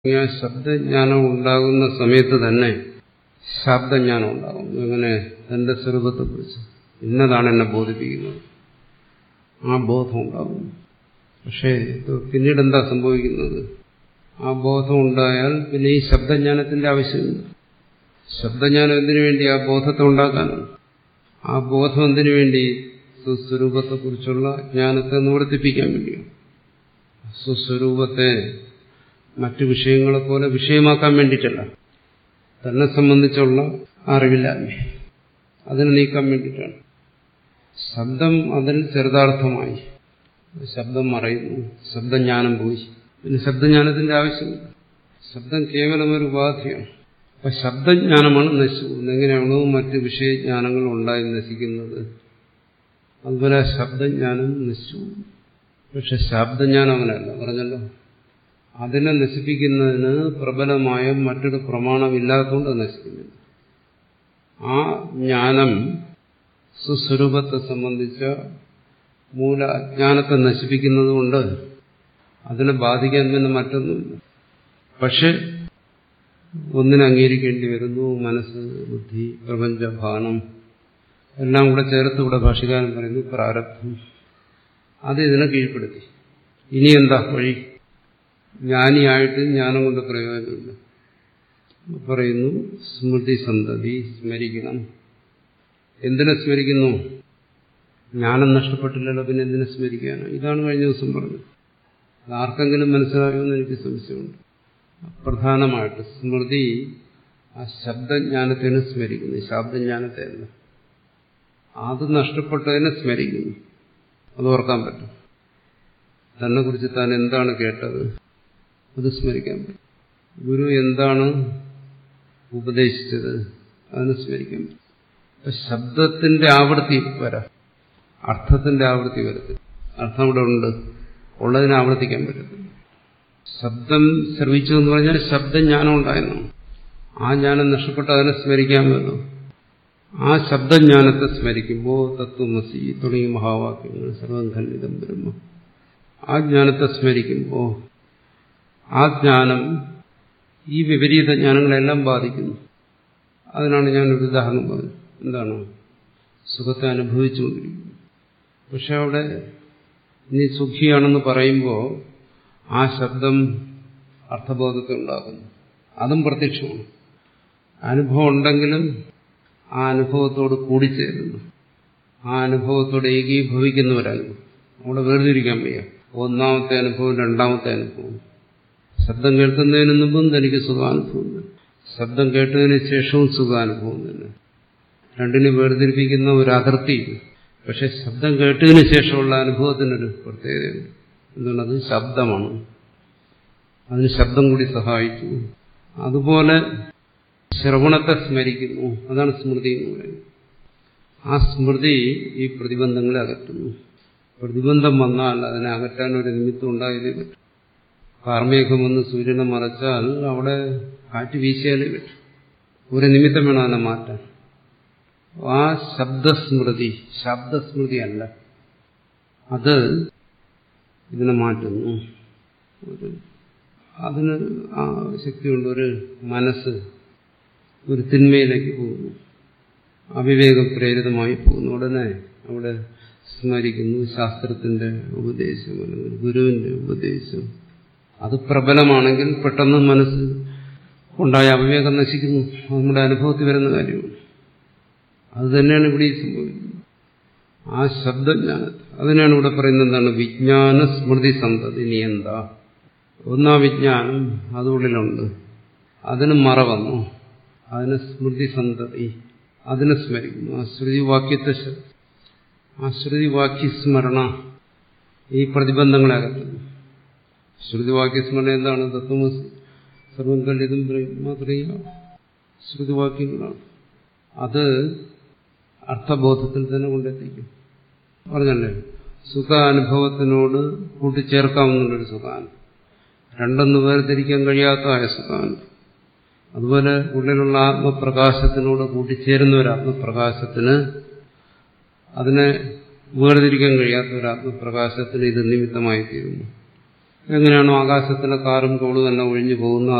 ആ ശബ്ദജ്ഞാനം ഉണ്ടാകുന്ന സമയത്ത് തന്നെ ശബ്ദജ്ഞാനം ഉണ്ടാകും എങ്ങനെ തന്റെ സ്വരൂപത്തെക്കുറിച്ച് ഇന്നതാണ് എന്നെ ബോധിപ്പിക്കുന്നത് ആ ബോധം ഉണ്ടാകും പക്ഷേ ഇത് പിന്നീട് എന്താ സംഭവിക്കുന്നത് ആ ബോധം ഉണ്ടായാൽ പിന്നെ ഈ ശബ്ദജ്ഞാനത്തിന്റെ ആവശ്യമില്ല ശബ്ദജ്ഞാനം എന്തിനു വേണ്ടി ആ ബോധത്തെ ഉണ്ടാക്കാനാണ് ആ ബോധം എന്തിനു വേണ്ടി സുസ്വരൂപത്തെക്കുറിച്ചുള്ള ജ്ഞാനത്തെ നിവർത്തിപ്പിക്കാൻ വേണ്ടിയാണ് സുസ്വരൂപത്തെ മറ്റു വിഷയങ്ങളെ പോലെ വിഷയമാക്കാൻ വേണ്ടിയിട്ടല്ല തന്നെ സംബന്ധിച്ചുള്ള അറിവില്ലായ്മ അതിനെ നീക്കാൻ വേണ്ടിയിട്ടാണ് ശബ്ദം അതിൽ ചെറുതാർത്ഥമായി ശബ്ദം മറയുന്നു ശബ്ദജ്ഞാനം പോയി പിന്നെ ശബ്ദജ്ഞാനത്തിന്റെ ആവശ്യമില്ല ശബ്ദം കേവലം ഒരു ഉപാധിയാണ് അപ്പൊ ശബ്ദജ്ഞാനമാണ് നശിച്ചു പോകുന്നത് എങ്ങനെയാണോ മറ്റ് വിഷയജ്ഞാനങ്ങൾ ഉണ്ടായി നശിക്കുന്നത് അതുപോലെ ശബ്ദജ്ഞാനം നശിച്ചു പക്ഷെ ശബ്ദജ്ഞാനം അങ്ങനെയല്ല പറഞ്ഞല്ലോ അതിനെ നശിപ്പിക്കുന്നതിന് പ്രബലമായ മറ്റൊരു പ്രമാണമില്ലാത്തതുകൊണ്ട് നശിക്കുന്നില്ല ആ ജ്ഞാനം സുസ്വരൂപത്തെ സംബന്ധിച്ച മൂല അജ്ഞാനത്തെ നശിപ്പിക്കുന്നതുകൊണ്ട് അതിനെ ബാധിക്കാൻ പിന്നെ മറ്റൊന്നുമില്ല പക്ഷെ ഒന്നിനെ അംഗീകരിക്കേണ്ടി വരുന്നു മനസ്സ് ബുദ്ധി പ്രപഞ്ചഭാനം എല്ലാം കൂടെ ചേർത്ത് ഇവിടെ ഭാഷകാരൻ പറയുന്നു പ്രാരബ്ധം അത് ഇതിനെ കീഴ്പ്പെടുത്തി ഇനി എന്താ വഴി ജ്ഞാനിയായിട്ട് ജ്ഞാനം കൊണ്ട് പ്രയോജനമില്ല പറയുന്നു സ്മൃതി സന്തതി സ്മരിക്കണം എന്തിനെ സ്മരിക്കുന്നു ജ്ഞാനം നഷ്ടപ്പെട്ടില്ലല്ലോ പിന്നെ എന്തിനെ സ്മരിക്കാനോ ഇതാണ് കഴിഞ്ഞ ദിവസം പറഞ്ഞത് അത് ആർക്കെങ്കിലും മനസ്സിലാകുമെന്ന് എനിക്ക് സംശയമുണ്ട് പ്രധാനമായിട്ട് സ്മൃതി ആ ശബ്ദജ്ഞാനത്തിന് സ്മരിക്കുന്നു ശബ്ദജ്ഞാനത്തെ അല്ല അത് നഷ്ടപ്പെട്ടതിനെ സ്മരിക്കുന്നു അത് ഓർക്കാൻ പറ്റും തന്നെ കുറിച്ച് താൻ എന്താണ് കേട്ടത് അത് സ്മരിക്കാൻ പറ്റും ഗുരു എന്താണ് ഉപദേശിച്ചത് അതിന് സ്മരിക്കാൻ പറ്റും അപ്പൊ ശബ്ദത്തിന്റെ ആവൃത്തി വരാം അർത്ഥത്തിന്റെ ആവൃത്തി വരത്തില്ല അർത്ഥം ഇവിടെ ഉണ്ട് ഉള്ളതിനെ ആവർത്തിക്കാൻ പറ്റത്തില്ല ശബ്ദം ശ്രവിച്ചു എന്ന് പറഞ്ഞാൽ ശബ്ദജ്ഞാനം ഉണ്ടായിരുന്നു ആ ജ്ഞാനം നഷ്ടപ്പെട്ട് അതിനെ സ്മരിക്കാമല്ലോ ആ ശബ്ദജ്ഞാനത്തെ സ്മരിക്കുമ്പോൾ തത്വമസി തുടങ്ങിയ മഹാവാക്യങ്ങൾ സർവം ഖണ്ഡിതം ബ്രഹ്മ ആ ജ്ഞാനത്തെ സ്മരിക്കുമ്പോൾ ആ ജ്ഞാനം ഈ വിപരീത ജ്ഞാനങ്ങളെല്ലാം ബാധിക്കുന്നു അതിനാണ് ഞാനൊരു ഉദാഹരണം പറഞ്ഞത് എന്താണ് സുഖത്തെ അനുഭവിച്ചുകൊണ്ടിരിക്കുന്നു പക്ഷെ അവിടെ നീ സുഖിയാണെന്ന് പറയുമ്പോൾ ആ ശബ്ദം അർത്ഥബോധത്തെ ഉണ്ടാക്കുന്നു അതും പ്രത്യക്ഷമാണ് അനുഭവം ഉണ്ടെങ്കിലും ആ അനുഭവത്തോട് കൂടിച്ചേരുന്നു ആ അനുഭവത്തോട് ഏകീഭവിക്കുന്നവരാകുന്നു അവിടെ വേർതിരിക്കാൻ വയ്യ ഒന്നാമത്തെ അനുഭവം രണ്ടാമത്തെ അനുഭവം ശബ്ദം കേൾക്കുന്നതിന് മുമ്പും തനിക്ക് സുഖാനുഭവം തന്നെ ശബ്ദം കേട്ടതിന് ശേഷവും സുഖാനുഭവം തന്നെ രണ്ടിനെ വേർതിരിപ്പിക്കുന്ന ഒരു അതിർത്തി പക്ഷെ ശബ്ദം കേട്ടതിന് ശേഷമുള്ള അനുഭവത്തിനൊരു പ്രത്യേകതയുണ്ട് എന്തുകൊണ്ടത് ശബ്ദമാണ് അതിന് ശബ്ദം കൂടി സഹായിച്ചു അതുപോലെ ശ്രവണത്തെ സ്മരിക്കുന്നു അതാണ് സ്മൃതി എന്ന് പറയുന്നത് ആ സ്മൃതി ഈ പ്രതിബന്ധങ്ങളെ അകറ്റുന്നു പ്രതിബന്ധം വന്നാൽ അതിനെ അകറ്റാൻ ഒരു നിമിത്തം ഉണ്ടായതേ പറ്റും കാർമേഘം വന്ന് സൂര്യനെ മറച്ചാൽ അവിടെ കാറ്റ് വീശിയാലേ പറ്റും ഒരു നിമിത്തം വേണം അതിനെ മാറ്റാൻ ആ ശബ്ദസ്മൃതി ശബ്ദസ്മൃതി അല്ല അത് ഇതിനെ മാറ്റുന്നു ഒരു അതിന് ആ ശക്തിയുണ്ട് ഒരു മനസ്സ് ഒരു തിന്മയിലേക്ക് പോകുന്നു അവിവേകം പ്രേരിതമായി പോകുന്നു ഉടനെ അവിടെ സ്മരിക്കുന്നു ശാസ്ത്രത്തിന്റെ ഉപദേശം അല്ലെങ്കിൽ ഗുരുവിന്റെ ഉപദേശം അത് പ്രബലമാണെങ്കിൽ പെട്ടെന്ന് മനസ്സ് ഉണ്ടായ അവിവേകം നശിക്കുന്നു നമ്മുടെ അനുഭവത്തിൽ വരുന്ന കാര്യമാണ് അത് തന്നെയാണ് ഇവിടെ സംഭവിക്കുന്നത് ആ ശബ്ദജ്ഞാനത്തെ അതിനാണ് ഇവിടെ പറയുന്നത് എന്താണ് വിജ്ഞാന സ്മൃതി സന്തതി നീ എന്താ ഒന്നാ വിജ്ഞാനം അതുള്ളിലുണ്ട് അതിന് മറ വന്നു അതിന് സ്മൃതി സന്തതി അതിനെ സ്മരിക്കുന്നു ആ ശ്രുതിവാക്യത്തെ ആ ശ്രുതിവാക്യസ്മരണ ഈ പ്രതിബന്ധങ്ങളെ അകറ്റുന്നു ശ്രുതിവാക്യസ്മരണ എന്താണ് തത്വമസി സർവം കല്ലിതും ബ്രഹ്മ ശ്രുതിവാക്യങ്ങളാണ് അത് അർത്ഥബോധത്തിൽ തന്നെ കൊണ്ടെത്തിക്കും പറഞ്ഞല്ലേ സുഖാനുഭവത്തിനോട് കൂട്ടിച്ചേർക്കാവുന്നൊരു സുഖാനുഭവം രണ്ടൊന്ന് വേർതിരിക്കാൻ കഴിയാത്തതായ സുഖാനുഭവം അതുപോലെ ഉള്ളിലുള്ള ആത്മപ്രകാശത്തിനോട് കൂട്ടിച്ചേരുന്ന ഒരു ആത്മപ്രകാശത്തിന് അതിനെ വേർതിരിക്കാൻ കഴിയാത്ത ഒരു ആത്മപ്രകാശത്തിന് ഇത് നിമിത്തമായി തീരുന്നു എങ്ങനെയാണോ ആകാശത്തിലെ കാറും കോളും എല്ലാം ഒഴിഞ്ഞു പോകുന്നത്